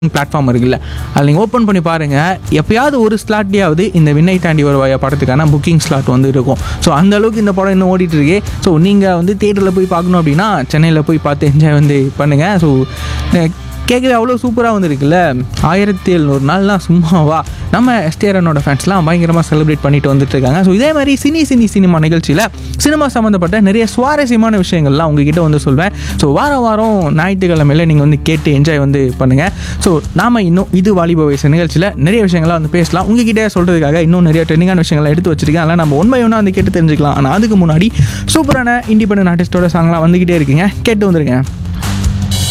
platform இருக்குல்ல அதில் நீங்கள் ஓப்பன் பண்ணி பாருங்கள் எப்பயாவது ஒரு ஸ்லாட்லேயாவது இந்த விண்ணை தாண்டி வருவாயா படத்துக்கான புக்கிங் ஸ்லாட் வந்து இருக்கும் ஸோ அந்த அளவுக்கு இந்த படம் இன்னும் ஓடிட்டு இருக்கு ஸோ நீங்கள் வந்து தேட்டரில் போய் பார்க்கணும் அப்படின்னா சென்னையில் போய் பார்த்து என்ஜாய் வந்து பண்ணுங்கள் ஸோ கேட்கவே அவ்வளோ சூப்பராக வந்துருக்குல்ல ஆயிரத்தி எழுநூறு நாள்லாம் சும்மாவா நம்ம எஸ்டிஆரனோட ஃபேன்ஸ்லாம் பயங்கரமாக செலிப்ரேட் பண்ணிட்டு வந்துட்டு இருக்காங்க ஸோ இதே மாதிரி சினி சினி சினிமா நிகழ்ச்சியில் சினிமா சம்மந்தப்பட்ட நிறைய சுவாரஸ்யமான விஷயங்கள்லாம் உங்ககிட்ட வந்து சொல்வேன் ஸோ வாரம் வாரம் ஞாயிற்றுக்கிழமையில நீங்கள் வந்து கேட்டு என்ஜாய் வந்து பண்ணுங்கள் ஸோ நாம இன்னும் இது வாலிப வயசு நிகழ்ச்சியில் நிறைய விஷயங்கள்லாம் வந்து பேசலாம் உங்ககிட்ட சொல்கிறதுக்காக இன்னும் நிறைய ட்ரெண்டிங்கான விஷயங்களை எடுத்து வச்சிருக்கேன் அதெல்லாம் நம்ம உண்மை ஒன்றா வந்து கேட்டு தெரிஞ்சுக்கலாம் ஆனால் அதுக்கு முன்னாடி சூப்பரான இண்டிபெண்டன்ட் ஆர்டிஸ்டோட சாங்லாம் வந்துக்கிட்டே இருக்குங்க கேட்டு வந்துருங்க